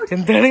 എന്താണ്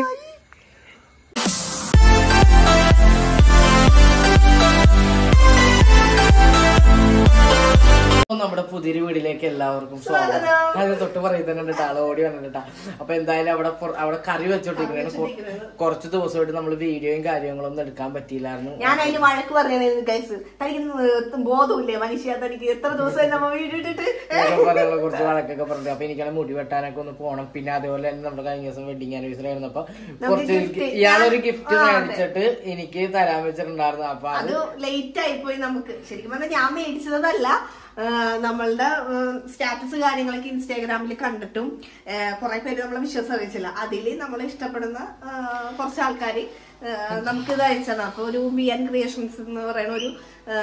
അപ്പൊ നമ്മുടെ പുതിയൊരു വീടിലേക്ക് എല്ലാവർക്കും സ്വാഗതം ഞാൻ തൊട്ട് പറയുന്നുണ്ട് ആള് ഓടി വന്നിട്ടാ അപ്പൊ എന്തായാലും അവിടെ പുറ- അവിടെ കറി വെച്ചോണ്ടിരിക്കണേ കുറച്ച് ദിവസമായിട്ട് നമ്മൾ വീഡിയോയും കാര്യങ്ങളൊന്നും എടുക്കാൻ പറ്റിയില്ലായിരുന്നു ഞാൻ അതിന് വഴക്ക് പറഞ്ഞായിരുന്നു ഗൈസ് തനിക്ക് ബോധമില്ലേ മനുഷ്യ തനിക്ക് എത്ര ദിവസമായി നമ്മ വീഡിയോ ഇട്ടിട്ട് ഇതൊക്കെ പറയാനുള്ള കുറച്ച് വഴക്കൊക്കെ പറഞ്ഞു അപ്പൊ എനിക്കാണ് മുടി വെട്ടാനൊക്കെ ഒന്ന് പോണം പിന്നെ അതേപോലെ തന്നെ നമ്മുടെ കഴിഞ്ഞ ദിവസം വെഡിങ് ആനിവേഴ്സറി ആയിരുന്നു അപ്പൊ കുറച്ച് gift- എനിക്ക് ഇയാളൊരു ഗിഫ്റ്റ് ആ, അതെ. മേടിച്ചിട്ട് എനിക്ക് തരാൻ വെച്ചിട്ടുണ്ടായിരുന്നു അപ്പൊ അത് അത് ലേറ്റ് ആയിപ്പോയി നമുക്ക് ശരിക്കും പറഞ്ഞാൽ ഞാൻ മേടിച്ചതല്ല ആ, നമ്മളുടെ സ്റ്റാറ്റസ് കാര്യങ്ങളൊക്കെ ഇൻസ്റ്റാഗ്രാമിൽ കണ്ടിട്ടും കുറെ പേര് നമ്മളെ വിശ്വാസം അറിയിച്ചില്ല അതിൽ നമ്മൾ ഇഷ്ടപ്പെടുന്ന ആ, കുറച്ച് ആൾക്കാർ നമുക്ക് ഇത് അയച്ചതാണ് അപ്പൊ ഒരു ബി ആൻ ക്രിയേഷൻസ് എന്ന് പറയുന്ന ഒരു ആ,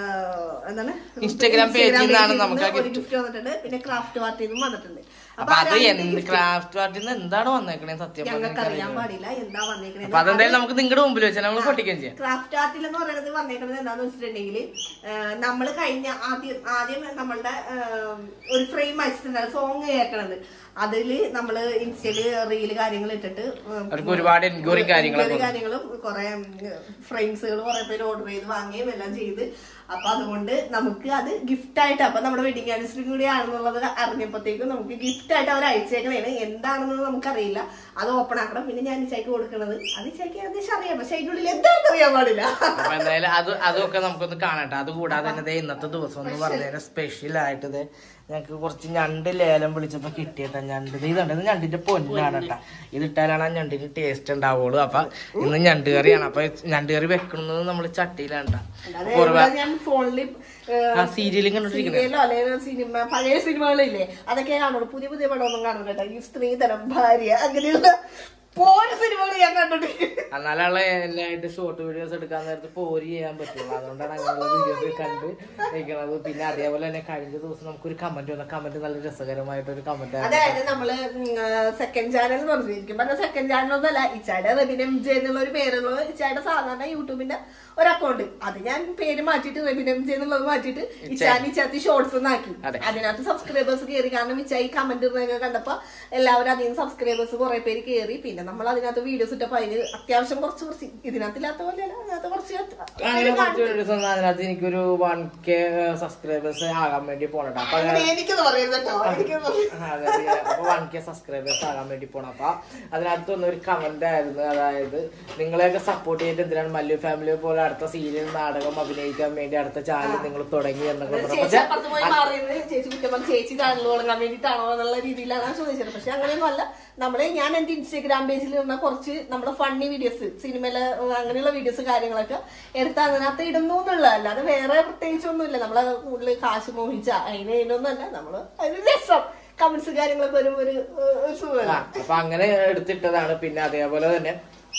എന്താണ് Instagram page ൽ നിന്നാണ് page ൽ നമുക്ക് ആ നിന്ന് ഒരു gift. ഗിഫ്റ്റ് വന്നിട്ടുണ്ട് പിന്നെ ക്രാഫ്റ്റ് പാർട്ടിയിൽ നിന്നും വന്നിട്ടുണ്ട് അപ്പൊ അത് എന്ത് ക്രാഫ്റ്റ് ആർട്ടിൽ നിന്ന് എന്താണ് വന്നേക്കണേ സത്യം പറഞ്ഞാൽ ഞങ്ങൾക്ക് അറിയാൻ എനിക്കറിയില്ല. പാടില്ല എന്താ വന്നേക്കണേ അപ്പൊ അതെന്തായാലും നമുക്ക് നിങ്ങളുടെ മുമ്പിൽ വെച്ചാൽ നമ്മൾ പൊട്ടിക്കുകയും ചെയ്യാം ക്രാഫ്റ്റ് ആർട്ടിൽ എന്ന് പറയുന്നത് വന്നേക്കുന്നത് എന്താന്ന് വെച്ചിട്ടുണ്ടെങ്കിൽ നമ്മൾ കഴിഞ്ഞ ആദ്യം ആദ്യം നമ്മളുടെ ആഹ്, ഒരു ഫ്രെയിം അയച്ചിട്ടുണ്ടായിരുന്നു സോങ് കേൾക്കണത് അതില് നമ്മള് ഇൻസ്റ്റയില് റീല് കാര്യങ്ങൾ ഇട്ടിട്ട് ഉം, അവർക്ക് ഒരുപാട് എൻക്വയറി കാര്യങ്ങളൊക്കെ enquiry കാര്യങ്ങളും കുറെ ഫ്രെയിംസുകൾ കുറെ പേര് ഓർഡർ ചെയ്ത് വാങ്ങുകയും എല്ലാം ചെയ്ത് അപ്പൊ അതുകൊണ്ട് നമുക്ക് അത് ഗിഫ്റ്റ് ആയിട്ട് അപ്പൊ നമ്മുടെ വെഡിങ് ആനിവേഴ്സറി കൂടി ആണെന്നുള്ളത് അറിഞ്ഞപ്പോഴത്തേക്കും നമുക്ക് ഗിഫ്റ്റ് ആയിട്ട് അവർ അയച്ചേക്കണേന് എന്താണെന്ന് നമുക്കറിയില്ല അത് ഓപ്പൺ ആക്കണം പിന്നെ ഞാൻ ഇച്ചയ്ക്ക് കൊടുക്കണത് അത് ഇച്ചയ്ക്ക് ഏകദേശം അറിയാം പക്ഷെ അതിന്റെ ഉള്ളിൽ എന്താണെന്ന് അറിയാൻ പാടില്ല അപ്പൊ എന്തായാലും അത് അതൊക്കെ നമുക്കൊന്ന് കാണട്ടെ അത് കൂടാതെ തന്നെ ദേ ഇന്നത്തെ ദിവസം എന്ന് പറഞ്ഞാൽ സ്പെഷ്യൽ ആയിട്ട് ദേ ഞങ്ങക്ക് കുറച്ച് ഞണ്ട് ലേലം വിളിച്ചപ്പോ കിട്ടിയട്ടാ ഞണ്ട് ദേ ഇതുണ്ട് ഇത് ഞണ്ടിന്റെ പൊന്നാണ് കേട്ടാ ഇത് ഇട്ടാലാണ് ആ ഞണ്ടിന് ടേസ്റ്റ് ഉണ്ടാവുള്ളൂ അപ്പൊ ഇന്ന് ഞണ്ട് കറിയാണ് അപ്പൊ ഞണ്ട് കറി വെക്കണമെന്ന് നമ്മള് ചട്ടിയിലാണ് ട്ടാ. അല്ലാതെ കുറവ- ഇവിടെ ഞാൻ ഫോണിൽ ആ സീരിയലും കണ്ടോണ്ടിരിക്കണേ സീരിയലോ അല്ലെങ്കിൽ സിനിമ പഴയ സിനിമകളില്ലേ അതൊക്കെ കാണുള്ളൂ പുതിയ പുതിയ പടമൊന്നും കാണൂല കേട്ടോ ഈ സ്ത്രീധനം ഭാര്യ അങ്ങനെയുള്ള പോര സിനിമകൾ ഞാൻ കണ്ടിട്ടുണ്ട് എന്നാലുള്ള എല്ലായിട്ട് ഷോർട്ട് വീഡിയോസ് എടുക്കാൻ നേരത്ത് പോരി ചെയ്യാൻ പറ്റുള്ളൂ അതുകൊണ്ടാണ് അങ്ങനെയുള്ള വീഡിയോസ് കണ്ട് നിൽക്കുന്നത് പിന്നെ അതേപോലെ തന്നെ കഴിഞ്ഞ ദിവസം നമുക്കൊരു കമന്റ് വന്ന കമന്റ് നല്ല രസകരമായിട്ടൊരു കമന്റ് അതായത് നമ്മള് സെക്കൻഡ് ചാനൽ എന്ന് പറഞ്ഞിരിക്കും പറഞ്ഞ സെക്കൻഡ് ചാനൽ ഒന്നല്ല ഇച്ചാടെ റെബിൻ എം ജെ എന്നുള്ള ഒരു പേരുള്ള ഇച്ചാടെ സാധാരണ യൂട്യൂബിന്റെ ഒരു അക്കൗണ്ട് അത് ഞാൻ പേര് മാറ്റിയിട്ട് റെബിൻ എം ജെ എന്നുള്ളത് മാറ്റിയിട്ട് ഇച്ചാൻ ഇച്ചാത്തി ഷോർട്സ് എന്നാക്കി അതെ. അതിനകത്ത് സബ്സ്ക്രൈബേഴ്സ് കയറി കാരണം ഇച്ചായി കമന്റ് ഇടുന്നതൊക്കെ കണ്ടപ്പോ എല്ലാവരും അധികം സബ്സ്ക്രൈബേഴ്സ് കുറെ പേര് കയറി പിന്നെ നമ്മൾ അതിനകത്ത് വീഡിയോസ് ഇട്ടപ്പോ അതിന് അത്യാവശ്യം കുറച്ച് കുറച്ച് ഇതിനകത്തില്ലാത്ത പോലെയല്ല അതിനകത്ത് കുറച്ച് അങ്ങനെ കുറച്ച് വീഡിയോസ് വന്നാൽ അതിനകത്ത് എനിക്കൊരു വൺ കെ സബ്സ്ക്രൈബേഴ്സ് ആകാൻ വേണ്ടി പോണട്ടോ അപ്പൊ അങ്ങനെ എനിക്കൊന്നും പറയുന്നത് കേട്ടോ എനിക്കൊന്നും അതെ, അതെ. അപ്പൊ വൺ കെ സബ്സ്ക്രൈബേഴ്സ് ആകാൻ വേണ്ടി പോണം അപ്പൊ അതിനകത്ത് വന്ന ഒരു കമന്റ് ആയിരുന്നു അതായത് നിങ്ങളെയൊക്കെ സപ്പോർട്ട് ചെയ്തിട്ട് എന്തിനാണ് മല്ലു ഫാമിലി പോലെ അടുത്ത സീരിയൽ നാടകം അഭിനയിക്കാൻ വേണ്ടി അടുത്ത ചാനൽ നിങ്ങൾ തുടങ്ങി എന്നൊക്കെ പറഞ്ഞു ചേച്ചി പക്ഷെ അപ്പുറത്ത് പോയി മാറിയത് ചേച്ചി കുറ്റം പറഞ്ഞ് ചേച്ചി ചാനൽ തുടങ്ങാൻ വേണ്ടിയിട്ടാണോ എന്നുള്ള രീതിയിലാണ് ഞാൻ ചോദിച്ചത് പക്ഷെ അങ്ങനെയൊന്നും അല്ല നമ്മള് ഞാൻ എന്റെ ഇൻസ്റ്റാഗ്രാം പേജിൽ ഇരുന്ന കുറച്ച് നമ്മുടെ ഫണ്ണി വീഡിയോസ് സിനിമയിലെ ഉം, അങ്ങനെയുള്ള വീഡിയോസ് കാര്യങ്ങളൊക്കെ എടുത്ത് അതിനകത്ത് ഇടുന്നു എന്നുള്ളത് അല്ലാതെ വേറെ പ്രത്യേകിച്ചൊന്നുമില്ല നമ്മളെ കൂടുതൽ കാശ് മോഹിച്ച അതിന് അതിനൊന്നും അല്ല നമ്മള് അതിന് രസം കമന്റ്സ് കാര്യങ്ങളൊക്കെ ഒരു ഒരു ഒരു സുഖമല്ല ആ, അപ്പൊ അങ്ങനെ എടുത്തിട്ടതാണ് പിന്നെ അതേപോലെ തന്നെ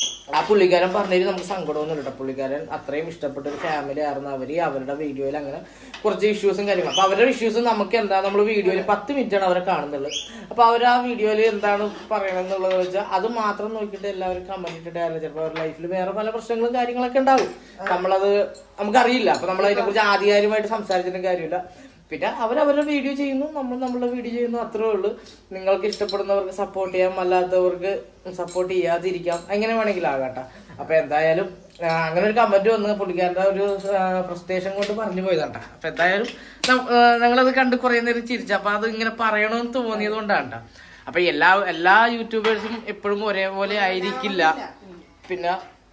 ആ പുള്ളിക്കാരൻ പറഞ്ഞതിൽ നമുക്ക് സങ്കടമൊന്നും ഇല്ല പുള്ളിക്കാരൻ അത്രയും ഇഷ്ടപ്പെട്ട ഒരു ഫാമിലി ആയിരുന്നു അവര് അവരുടെ വീഡിയോയിൽ അങ്ങനെ കുറച്ച് ഇഷ്യൂസും കാര്യങ്ങളും അപ്പൊ അവരുടെ ഇഷ്യൂസ് നമുക്ക് എന്താ നമ്മൾ വീഡിയോയിൽ പത്ത് മിനിറ്റ് ആണ് അവരെ കാണുന്നുള്ളൂ അപ്പൊ അവർ ആ വീഡിയോയിൽ എന്താണ് പറയണമെന്നുള്ളത് വെച്ചാൽ അത് മാത്രം നോക്കിയിട്ട് എല്ലാവരും കമന്റ് ഇട്ടിട്ടായിരുന്നു ചിലപ്പോൾ അവരുടെ ലൈഫിൽ വേറെ പല പ്രശ്നങ്ങളും കാര്യങ്ങളൊക്കെ ഉണ്ടാവും നമ്മളത് നമുക്കറിയില്ല അപ്പൊ നമ്മൾ അതിനെ കുറിച്ച് ആധികാരികമായിട്ട് സംസാരിച്ചിട്ടും കാര്യമില്ല പിന്നെ അവരവരുടെ വീഡിയോ ചെയ്യുന്നു നമ്മൾ നമ്മളുടെ വീഡിയോ ചെയ്യുന്നു അത്രേ ഉള്ളൂ നിങ്ങൾക്ക് ഇഷ്ടപ്പെടുന്നവർക്ക് സപ്പോർട്ട് ചെയ്യാം അല്ലാത്തവർക്ക് സപ്പോർട്ട് ചെയ്യാതിരിക്കാം എങ്ങനെ വേണമെങ്കിലും ആകട്ടെ അപ്പൊ എന്തായാലും ആ, അങ്ങനെ ഒരു കമന്റ് വന്ന് പുള്ളിക്കാരുടെ ഒരു ഫ്രസ്ട്രേഷൻ കൊണ്ട് പറഞ്ഞു പോയതാണ്ട അപ്പൊ എന്തായാലും നം- ആ, ഞങ്ങളത് കണ്ട് കുറെ നേരം ചിരിച്ചു അപ്പൊ അത് ഇങ്ങനെ പറയണമെന്ന് തോന്നിയത് കൊണ്ടാണ്ട അപ്പൊ എല്ലാ എല്ലാ യൂട്യൂബേഴ്സും എപ്പോഴും ഒരേപോലെ ആയിരിക്കില്ല പിന്നെ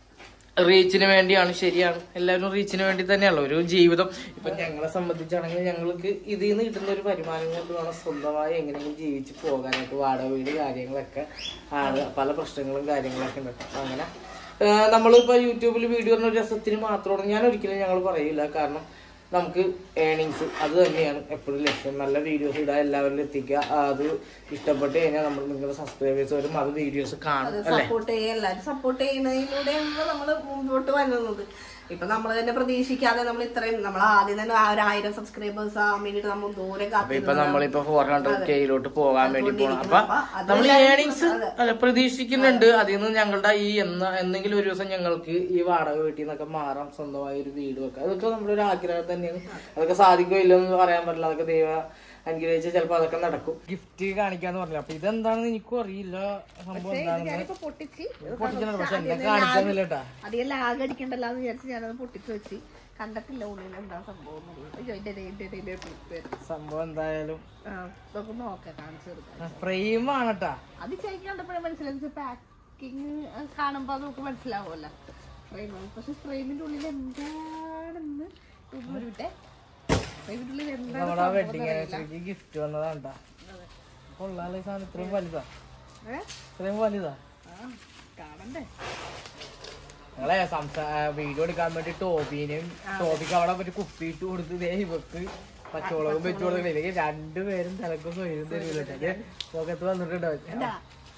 റീച്ചിന് വേണ്ടിയാണ് ശരിയാണ് എല്ലാവരും റീച്ചിന് വേണ്ടി തന്നെയാണല്ലോ ഒരു ജീവിതം ഇപ്പൊ ഞങ്ങളെ സംബന്ധിച്ചാണെങ്കിൽ ഞങ്ങൾക്ക് ഇതിൽ നിന്ന് കിട്ടുന്ന ഒരു വരുമാനം കൊണ്ട് വേണം സ്വന്തമായി എങ്ങനെയെങ്കിലും ജീവിച്ച് പോകാനായിട്ട് വാടക വീട് കാര്യങ്ങളൊക്കെ ആണ് പല പ്രശ്നങ്ങളും കാര്യങ്ങളൊക്കെ ഉണ്ട് അപ്പൊ അങ്ങനെ ഏഹ് നമ്മളിപ്പോ യൂട്യൂബിൽ വീഡിയോ ഇടുന്ന ഒരു രസത്തിന് മാത്രമാണ് ഞാൻ ഒരിക്കലും ഞങ്ങൾ പറയില്ല കാരണം നമുക്ക് ഏണിങ്സ് അത് തന്നെയാണ് എപ്പോഴും ലക്ഷ്യം നല്ല വീഡിയോസ് ഇടുക എല്ലാവരിലും എത്തിക്കുക ആ, അത് ഇഷ്ടപ്പെട്ട് കഴിഞ്ഞാൽ നമ്മൾ നിങ്ങളുടെ സബ്സ്ക്രൈബേഴ്സ് വരും അത് വീഡിയോസ് കാണും അല്ലേ സപ്പോർട്ട് ചെയ്യുക എല്ലാവരും സപ്പോർട്ട് ചെയ്യുന്നതിലൂടെയാണ് നമ്മൾ മുമ്പോട്ട് വരുന്നത് ഇപ്പൊ നമ്മൾ തന്നെ പ്രതീക്ഷിക്കാതെ നമ്മൾ ഇത്രയും നമ്മൾ ആദ്യം തന്നെ ആ ഒരു ആയിരം സബ്സ്ക്രൈബേഴ്സ് ആവാൻ വേണ്ടിട്ട് നമ്മൾ ദൂരെ അപ്പൊ ഇപ്പൊ കാത്തിരുന്നു നമ്മളിപ്പോ ഫോർ ഹൺഡ്രഡ് കെയിലോട്ട് പോകാൻ വേണ്ടി പോകണം അപ്പൊ അപ്പൊ അത് നമ്മൾ എല്ലാവരും ഏണിങ്സ് അതെ. അല്ല പ്രതീക്ഷിക്കുന്നുണ്ട് അതിൽ നിന്ന് ഞങ്ങളുടെ ഈ എന്ന എന്തെങ്കിലും ഒരു ദിവസം ഞങ്ങൾക്ക് ഈ വാടക വീട്ടിൽ നിന്നൊക്കെ മാറാം സ്വന്തമായി ഒരു വീട് വെക്കാം അതൊക്കെ നമ്മുടെ ഒരു ആഗ്രഹം തന്നെയാണ് അതൊക്കെ സാധിക്കോ ഇല്ലെന്ന് പറയാൻ പറ്റില്ല അതൊക്കെ ദൈവ അനുഗ്രഹിച്ചാൽ ചിലപ്പോ അതൊക്കെ നടക്കും ഗിഫ്റ്റ് കാണിക്കാന്ന് പറഞ്ഞു അപ്പൊ ഇതെന്താണെന്ന് എനിക്കും അറിയില്ല സംഭവം എന്താണെന്ന് ഞാനിപ്പോ പൊട്ടിച്ച് പൊട്ടിച്ചിട്ടുണ്ട് പക്ഷെ എന്നെ കാണിക്കുന്നില്ല കേട്ടാ അധികം ലാഗ് അടിക്കണ്ടല്ലോ വിചാരിച്ച് ഞാനത് പൊട്ടിച്ച് വെച്ച് കണ്ടിട്ടില്ല ഉള്ളിൽ എന്താ സംഭവം എന്നുള്ളത്. അയ്യോ ഇതിന്റെ ഇടയിൽ- ഇതിന്റെ ഇടയിൽ ഒരു clip വരും. സംഭവം എന്തായാലും ആ, ഇതൊക്കെ നോക്കാം കാണിച്ചു കൊടുക്കാം ഫ്രെയിം ആണ് കേട്ടാ അത് ശരിക്കും കണ്ടപ്പോഴേ മനസ്സിലായി പാക്കിങ് കാണുമ്പോ അത് നമുക്ക് മനസ്സിലാവുമല്ലോ ഫ്രെയിം പക്ഷെ ഫ്രെയിമിന്റെ ഉള്ളിൽ എന്താണെന്ന് ഇതൊന്നും ഒരു വിട്ടെ ഫ്രെയിമിന്റെ ഉള്ളിൽ എന്താണ് നമ്മുടെ വെഡിങ് ആനിവേഴ്സറിക്ക് ഗിഫ്റ്റ് വന്നതാണ് കേട്ടാ കൊള്ളാല സാധനം ഇത്രയും വലുതാ ഏ? ഇത്രയും വലുതാ ആ, കാണണ്ടേ ഞങ്ങളെ സംസാ വീഡിയോ എടുക്കാൻ വേണ്ടി ടോബിനെയും ടോബിക്ക് അവിടെ ഒരു കുപ്പി ഇട്ട് കൊടുത്ത് ദേ ഇവക്ക് പച്ചമുളകും വെച്ച് കൊടുക്കണേ ഇല്ലെങ്കിൽ രണ്ടുപേരും തലക്കും സ്വയം തരൂലേ മുഖത്ത് വന്നിട്ടുണ്ടോ എന്താ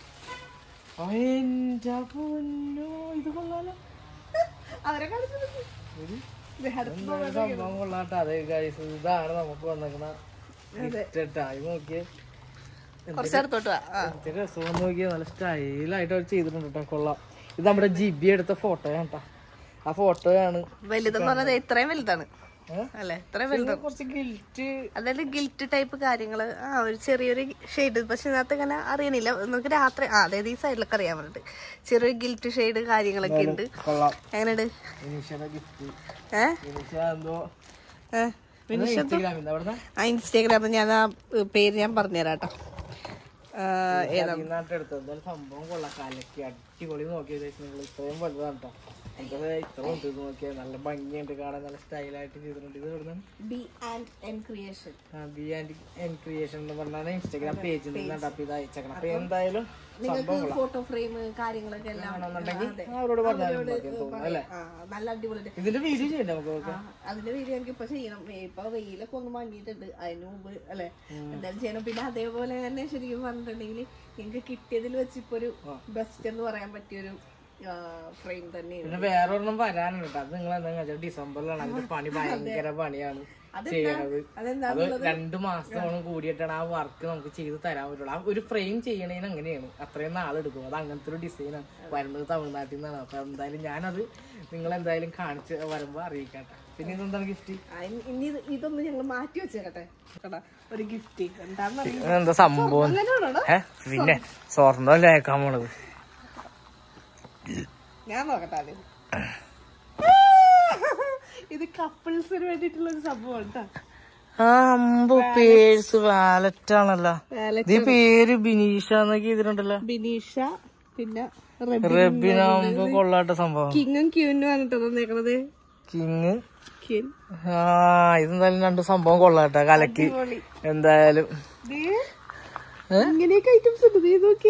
എന്റെ പൊന്നോ ഇത് കൊള്ളാലോ അവരെ കാണിച്ചു ഇത് അടുത്ത് എന്താണ് സംഭവം കൊള്ളാട്ടോ അതെ guys, ഇതാണ് നമുക്ക് വന്നേക്കണ ഗിഫ്റ്റ് ഇത് നോക്കിയേ കുറച്ച് അടുത്തോട്ട് വാ ആ. എന്ത് രസം നോക്കിയാ നല്ല സ്റ്റൈലായിട്ട് അവർ ചെയ്തിട്ടുണ്ട് കേട്ടോ കൊള്ളാം ഇത് നമ്മുടെ ജിബി എടുത്ത ഫോട്ടോയാണ് കേട്ടോ ആ ഫോട്ടോയാണ് വലുതെന്ന് പറഞ്ഞത് ഇത്രയും വലുതാണ് ഏ? അല്ലേ ഇത്രയും ഇത് വലുതാണ് കുറച്ച് ഗിൽറ്റ് അതായത് ഗിൽറ്റ് ടൈപ്പ് കാര്യങ്ങള് ആ ഒരു ചെറിയൊരു ഷെയ്ഡ് പക്ഷെ ഇതിനകത്ത് ഇങ്ങനെ അറിയണില്ല നമുക്ക് രാത്രി ആ അതായത് ഈ സൈഡിലൊക്കെ അറിയാൻ വേണ്ടിട്ട് ചെറിയൊരു ഗിൽറ്റ് ഷെയ്ഡ് കാര്യങ്ങളൊക്കെ ഉണ്ട് കൊള്ളാം എങ്ങനെയുണ്ട് ഇനീഷ്യയുടെ ഗിഫ്റ്റ് ഏ ഇനീഷ്യ എന്തോ ഏ? ഇൻസ്റ്റാഗ്രാമിൽ അവിടുന്ന് ആ ഇൻസ്റ്റാഗ്രാമിൽ ഞാൻ ആ ഏ, പേര് ഞാൻ പറഞ്ഞുതരാം കേട്ടോ നാട്ടിൽ എടുത്തത് എന്തായാലും സംഭവം കൊള്ളാം കലക്കി അടിപൊളി നോക്കിയത് നിങ്ങൾ ഇത്രയും വലുതാണ് കേട്ടോ എനിക്കത് ഇത്ര ഉണ്ട് ഇത് നോക്കിയാൽ നല്ല ഭംഗിയുണ്ട് കാണാൻ നല്ല സ്റ്റൈലായിട്ട് ചെയ്തിട്ടുണ്ട് ഇത് ഇവിടുന്ന് B and N creation B and N creation എന്ന് പറഞ്ഞാൽ ഇൻസ്റ്റാഗ്രാം പേജിൽ നിന്നാണ് അപ്പൊ ഇത് അയച്ചേക്കണം അപ്പൊ എന്തായാലും നിങ്ങൾക്ക് ഫോട്ടോ ഫ്രെയിം കാര്യങ്ങളൊക്കെ എല്ലാം ആണെന്നുണ്ടെങ്കിൽ അവരോട് പറഞ്ഞാൽ മതി എന്ന് തോന്നുന്നു അല്ലേ ആ, നല്ല അടിപൊളി ഇതിന്റെ വീഡിയോ ചെയ്യണ്ടേ നമുക്ക് നോക്കാം ആ, അതിന്റെ വീഡിയോ എനിക്ക് ഇപ്പൊ ചെയ്യണം ഇപ്പൊ വെയിലൊക്കെ ഒന്ന് മങ്ങിയിട്ടുണ്ട് അതിന് മുമ്പ് അല്ലെ എന്തായാലും ചെയ്യണം പിന്നെ അതേപോലെ തന്നെ ശരിക്കും പറഞ്ഞിട്ടുണ്ടെങ്കിൽ എനിക്ക് കിട്ടിയതിൽ വെച്ച് ഇപ്പൊ ഒരു ബെസ്റ്റ് എന്ന് പറയാൻ പറ്റിയൊരു ഫ്രെയിം തന്നെയാണ് പിന്നെ വേറെ ഒരെണ്ണം വരാനുണ്ട് കേട്ടോ അത് നിങ്ങൾ എന്താ വെച്ചാൽ ഡിസംബറിലാണ് അതിന്റെ പണി ഭയങ്കര പണിയാണ് ചെയ്യണത് അതെന്താ അത് രണ്ടു മാസത്തോളം കൂടിയിട്ടാണ് ആ വർക്ക് നമുക്ക് ചെയ്ത് തരാൻ പറ്റുള്ളൂ ആ ഒരു ഫ്രെയിം ചെയ്യണതിന് അങ്ങനെയാണ് അത്രയും നാളെടുക്കും അത് അങ്ങനത്തെ ഒരു ഡിസൈനാണ് വരുന്നത് തമിഴ്നാട്ടിൽ നിന്നാണ് അപ്പൊ എന്തായാലും ഞാനത് നിങ്ങൾ എന്തായാലും കാണിച്ച് വരുമ്പോ അറിയിക്കാട്ടെ പിന്നെ ഇതെന്താണ് ഗിഫ്റ്റ് ആ, ഇനി- ഇനി ഇത് ഇതൊന്ന് ഞങ്ങൾ മാറ്റി വെച്ചേക്കട്ടെ കേട്ടാ ഒരു ഗിഫ്റ്റ് എന്താണെന്ന് എന്താ സംഭവം അങ്ങനെയാണോ ഏ പിന്നെ സ്വർണ്ണം ലേക്കാൻ പോണത് ഞാൻ നോക്കട്ടെ ആദ്യം. ഇത് കപ്പിൾസിന് വേണ്ടിയിട്ടുള്ള ഒരു സംഭവം കേട്ടോ ആ അമ്പോ പേഴ്സ് വാലറ്റ് ആണല്ലോ Wallet. ഇത് പേര് ബിനീഷ എന്നൊക്കെ ഇതിലുണ്ടല്ലോ ബിനീഷ പിന്നെ റബിനാകുമ്പോ കൊള്ളാട്ട സംഭവം കിങ്ങും ക്യൂനും ആണ് കേട്ടോ തന്നേക്കണത് കിങ് ക്യൂൻ ആ ഇതെന്തായാലും രണ്ട് സംഭവം കൊള്ളാട്ട കലക്കി പൊളി. എന്തായാലും ദേ, ഇങ്ങനെയൊക്കെ ഐറ്റംസ് ഉണ്ട് ദേ നോക്കി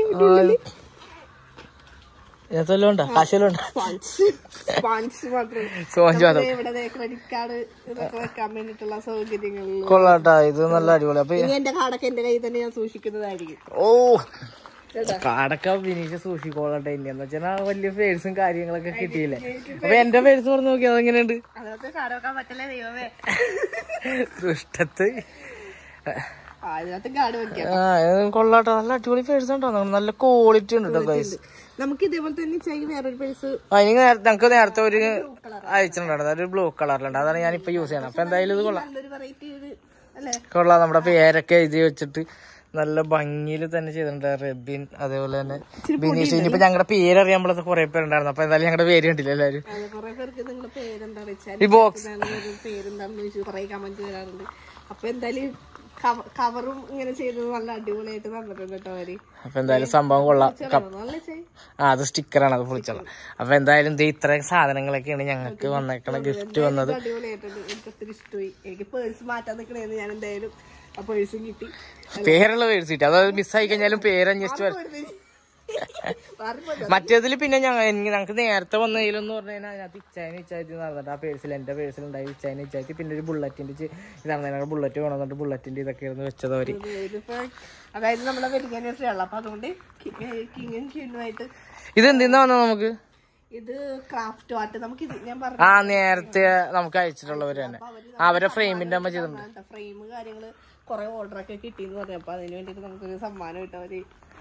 ഏതെല്ലാം ഉണ്ടാ കാശെല്ലാം ഉണ്ടാ സ്പോൺസ് മാത്രം സോഞ്ചു മാത്രം ദേ ഇവിടെ ക്രെഡിറ്റ് കാർഡ് ഇതൊക്കെ വെക്കാൻ വേണ്ടിയിട്ടുള്ള സൗകര്യങ്ങളിൽ കൊള്ളാട്ടാ ഇത് നല്ല അടിപൊളി അപ്പൊ ഇനി എന്റെ കാർഡൊക്കെ എന്റെ കയ്യിൽ തന്നെ ഞാൻ സൂക്ഷിക്കുന്നതായിരിക്കും ഓ കേട്ടാ കാടൊക്കെ ബിനീഷ് സൂക്ഷിക്കോളട്ടെ ഇനി എന്ന് വെച്ചാൽ വലിയ പേഴ്സും കാര്യങ്ങളൊക്കെ കിട്ടിയില്ലേ അപ്പൊ എന്റെ പേഴ്സ് പറഞ്ഞു നോക്കി അതെങ്ങനെയുണ്ട് അതൊക്കെ കാർഡ് വെക്കാൻ പറ്റില്ല ദൈവമേ ദുഷ്ടത്ത് ആ ഇതിനകത്ത് കാർഡ് വെക്കാം ആ ഇത് കൊള്ളാട്ടോ നല്ല അടിപൊളി പേഴ്സ് ഉണ്ടോ നല്ല ക്വാളിറ്റി ഉണ്ട് കേട്ടോ ഗൈസ് നമുക്ക് ഇതേപോലെ തന്നെ ചെയ്യും വേറൊരു പേഴ്സ് അതിന് ഞങ്ങൾക്ക് നേരത്തെ ഒരു അയച്ചിട്ടുണ്ടായിരുന്നു ഒരു ബ്ലൂ കളറിലുണ്ട് അതാണ് ഞാൻ ഇപ്പൊ യൂസ് ചെയ്യണം അപ്പൊ എന്തായാലും ഇത് കൊള്ളാം നല്ലൊരു വെറൈറ്റി ഒരു അല്ലേ കൊള്ളാം നമ്മുടെ പേരൊക്കെ എഴുതി വെച്ചിട്ട് നല്ല ഭംഗിയിൽ തന്നെ ചെയ്തിട്ടുണ്ട് റെബിൻ അതേപോലെ തന്നെ ബിനീഷ് ഇനിയിപ്പോ ഞങ്ങളുടെ പേര് അറിയാൻ കുറെ പേരുണ്ടായിരുന്നു അപ്പൊ എന്തായാലും ഞങ്ങളുടെ പേര് കണ്ടില്ല എല്ലാവരും അത് കുറെ പേർക്ക് നിങ്ങളുടെ പേരെന്താ വെച്ചാൽ ഈ ബോക്സ് പേരെന്താണെന്ന് ചോദിച്ചു കുറെ കമന്റ് വരാറുണ്ട് അപ്പൊ എന്തായാലും കവറും ഇങ്ങനെ ചെയ്തത് നല്ല അടിപൊളിയായിട്ട് തന്നിട്ടുണ്ട് കേട്ടോ അവര് അപ്പൊ എന്തായാലും സംഭവം കൊള്ളാം നല്ല ചെയ് ആ അത് സ്റ്റിക്കറാണ് അത് പൊളിച്ചോളാം അപ്പൊ എന്തായാലും ഇത് ഇത്രയും സാധനങ്ങളൊക്കെയാണ് ഞങ്ങൾക്ക് വന്നേക്കണ ഗിഫ്റ്റ് വന്നത് അടിപൊളിയായിട്ടുണ്ട് എനിക്ക് ഒത്തിരി ഇഷ്ടമായി എനിക്ക് പേഴ്സ് മാറ്റാൻ നിൽക്കണേന്ന് ഞാൻ എന്തായാലും ആ പേഴ്സും കിട്ടി പേരുള്ള പേഴ്സ് കിട്ടി അതായത് മിസ്സായി കഴിഞ്ഞാലും പേര് അന്വേഷിച്ച് വരും മാറിപ്പോയി. മറ്റേതിൽ പിന്നെ ഞങ്ങൾ ഞങ്ങൾക്ക് നേരത്തെ വന്നതിലെന്ന് പറഞ്ഞു കഴിഞ്ഞാൽ അതിനകത്ത് ഇച്ചായന് ഇച്ചായത്തി നടന്നിട്ട് ആ പേഴ്സിൽ എന്റെ പേഴ്സിൽ ഉണ്ടായി ഇച്ചായന് ഇച്ചായത്തി പിന്നെ ഒരു ബുള്ളറ്റിന്റെ ഇതാണ് ഞങ്ങൾ ബുള്ളറ്റ് കൊണ്ടുവന്നിട്ട് ബുള്ളറ്റിന്റെ ഇതൊക്കെ ആയിരുന്നു വെച്ചത് അവര് ഇതിപ്പോ അതായത് നമ്മളെ വെഡിങ് ആനിവേഴ്സറി ആണല്ലോ അപ്പൊ അതുകൊണ്ട് കിങ്ങും ക്യൂനുമായിട്ട് ഇത് എന്തിന്നാ വന്നത് നമുക്ക് ഇത് ക്രാഫ്റ്റ് ആർട്ട് നമുക്ക് ഇത് ഞാൻ പറഞ്ഞു ആ നേരത്തെ നമുക്ക് അയച്ചിട്ടുള്ളവര് തന്നെ അവരെ ഫ്രെയിമിന്റെ അമ്മ ചെയ്തിട്ടുണ്ട് ഫ്രെയിം കാര്യങ്ങള് കുറെ ഓർഡർ ഒക്കെ കിട്ടിയെന്ന് പറഞ്ഞു അപ്പൊ അതിന് വേണ്ടിട്ട് നമുക്കൊരു സമ്മാനം കിട്ടും അവര്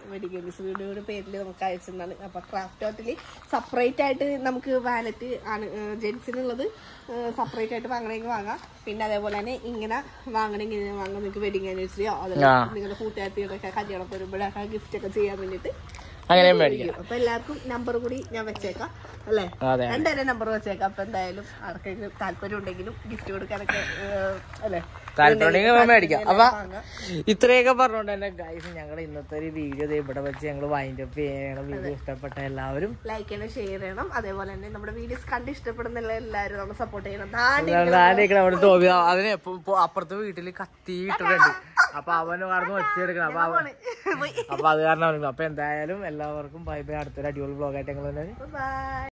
വെഡിങ് ആനിവേഴ്സറിയുടെ പേരിൽ നമുക്ക് അയച്ചിട്ടുണ്ടാണ് അപ്പൊ ക്രാഫ്റ്റ് ഹോട്ടലിൽ സെപ്പറേറ്റ് ആയിട്ട് നമുക്ക് വാലറ്റ് ആണ് ജെൻസിനുള്ളത് സെപ്പറേറ്റ് ആയിട്ട് വാങ്ങണമെങ്കിൽ വാങ്ങാം പിന്നെ അതേപോലെ തന്നെ ഇങ്ങനെ വാങ്ങണമെങ്കിൽ ഇങ്ങനെ വാങ്ങാം നിങ്ങൾക്ക് വെഡിങ് ആനിവേഴ്സറിയോ അതല്ല ആ. നിങ്ങളുടെ കൂട്ടുകാർത്തിയുടെ കല്യാണം വരുമ്പോഴൊക്കെ ഗിഫ്റ്റ് ഒക്കെ ചെയ്യാൻ വേണ്ടിയിട്ട് അങ്ങനെയും മേടിക്കാം അപ്പൊ എല്ലാവർക്കും നമ്പർ കൂടി ഞാൻ വെച്ചേക്കാം അല്ലേ അതെ രണ്ടുപേരെ നമ്പർ വെച്ചേക്കാം അപ്പൊ എന്തായാലും ആർക്കെങ്കിലും താല്പര്യം ഉണ്ടെങ്കിലും ഗിഫ്റ്റ് കൊടുക്കാനൊക്കെ ഏഹ്, അല്ലേ താല്പര്യം മേടിക്കാം അപ്പൊ വാങ്ങാം. ഇത്രയൊക്കെ പറഞ്ഞുകൊണ്ട് തന്നെ ഗൈസ് ഞങ്ങളുടെ ഇന്നത്തെ ഒരു വീഡിയോ ഇവിടെ വെച്ച് ഞങ്ങൾ വൈൻഡ് അപ്പ് ചെയ്യണം വീഡിയോ ഇഷ്ടപ്പെട്ട എല്ലാവരും ലൈക്ക് ചെയ്യണം ഷെയർ ചെയ്യണം അതേപോലെ തന്നെ നമ്മുടെ വീഡിയോസ് കണ്ട് ഇഷ്ടപ്പെടുന്ന എല്ലാവരും നമ്മൾ സപ്പോർട്ട് ചെയ്യണം താണ്ടി ആരെയൊക്കെ അവിടെ തോന്നി അതിന് എപ്പോ ഇപ്പൊ അപ്പുറത്തെ വീട്ടിൽ കത്തി ഇട്ടിട്ടുണ്ട് അപ്പൊ അവന് കാരണം ഒച്ചയെടുക്കണം അപ്പൊ അവൻ പോയി അപ്പൊ അത് കാരണം അവന് അപ്പൊ എന്തായാലും എല്ലാവർക്കും ബൈ ബൈ അടുത്തൊരു അടിപൊളി ബ്ലോഗായിട്ട് ഞങ്ങൾ തന്നെ ബൈ